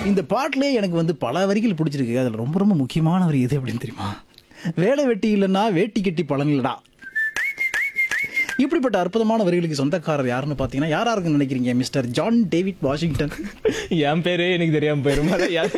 இந்த பாட்டிலே எனக்கு வந்து பல வரிகள் பிடிச்சிருக்கு அதில் ரொம்ப ரொம்ப முக்கியமான வரி எது அப்படின்னு தெரியுமா வேலை வெட்டி இல்லைன்னா வேட்டி கட்டி பலன் இல்லடா இப்படிப்பட்ட அற்புதமான வரிகளுக்கு சொந்தக்காரர் யாருன்னு பார்த்தீங்கன்னா யாரா இருக்குன்னு நினைக்கிறீங்க மிஸ்டர் ஜான் டேவிட் வாஷிங்டன் என் பேரே எனக்கு தெரியாம போயிரும் அதான் என்-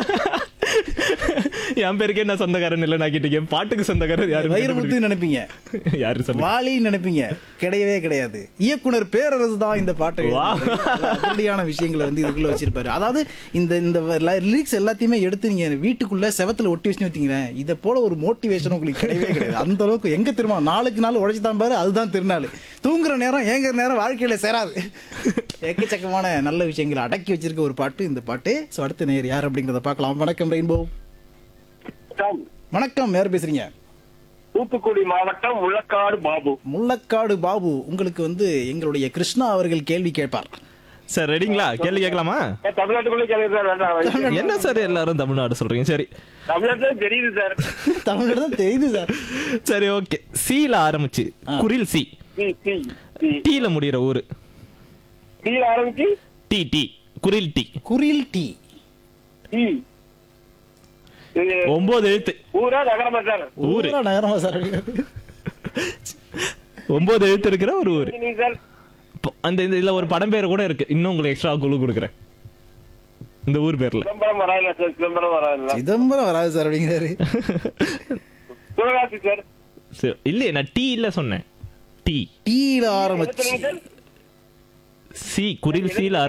என் பேருக்கே நான் சொந்தக்காரன் இல்லை நான் கேட்டீங்க பாட்டுக்கு சொந்தக்காரர் யாரு வைரமுத்து நினைப்பீங்க யாரு சொல்லுங்க வாலி நினைப்பீங்க கிடையவே கிடையாது இயக்குனர் பேரரசு தான் இந்த பாட்டை வா. அதிரடியான விஷயங்களை வந்து இதுக்குள்ள வச்சிருப்பாரு அதாவது இந்த இந்த லிரிக்ஸ் எல்லாத்தையுமே எடுத்து நீங்க வீட்டுக்குள்ள செவத்துல ஒட்டி வச்சு வச்சீங்களேன் இதை போல ஒரு மோட்டிவேஷன் உங்களுக்கு கிடையவே கிடையாது அந்த அளவுக்கு எங்க திரும்ப நாளுக்கு நாள் உழைச்சு தான் பாரு அதுதான் திருநாள் தூங்குற நேரம் ஏங்குற நேரம் வாழ்க்கையில சேராது எக்கச்சக்கமான நல்ல விஷயங்களை அடக்கி வச்சிருக்க ஒரு பாட்டு இந்த பாட்டு ஸோ அடுத்த நேர் யார் அப்படிங்கிறத பார்க்கலாம் வணக்கம் ரெயின்போ வணக்கம். வணக்கம் யார் பேசுறீங்க தூத்துக்குடி மாவட்டம் முள்ளக்காடு பாபு முள்ளக்காடு பாபு உங்களுக்கு வந்து எங்களுடைய கிருஷ்ணா அவர்கள் கேள்வி கேட்பார் சார் ரெடிங்களா கேள்வி கேட்கலாமா ஏன் தமிழ்நாட்டுக்குள்ளே கேள்வி சார் வேண்டாம் என்ன சார் எல்லாரும் தமிழ்நாடு சொல்றீங்க சரி தமிழ்நாட்டுல தெரியுது சார் தமிழ் தான் தெரியுது சார் சரி ஓகே சீல ஆரம்பிச்சு குரில் சி சி சி சி டீல முடியிற ஊரு டீல ஆரம்பிச்சு டி டி குரில் டி குரில் டி சி இது ஒன்பது எழுத்து ஊரா நகரமா சார் ஊரு ஊரா நகரமா சார் ஒன்பது எழுத்து இருக்கிற ஒரு ஊரு நீங்க சார் இப்போ அந்த இந்த- இதுல ஒரு படம் பேர் கூட இருக்கு இன்னும் உங்களுக்கு எக்ஸ்ட்ரா குழு கொடுக்குறேன் இந்த ஊர் பேர்ல சிதம்பரம் வராதுல சார் சிதம்பரம் வராதுல சிதம்பரம் வராது சார் அப்படிங்கிறாரு சிவகாசி சார் சரி, இல்லையே நான் டீ இல்ல சொன்னேன் டீ டீல என்ன ஆரம்பிச்சு சொன்னீங்க சார் சி குரில் சீல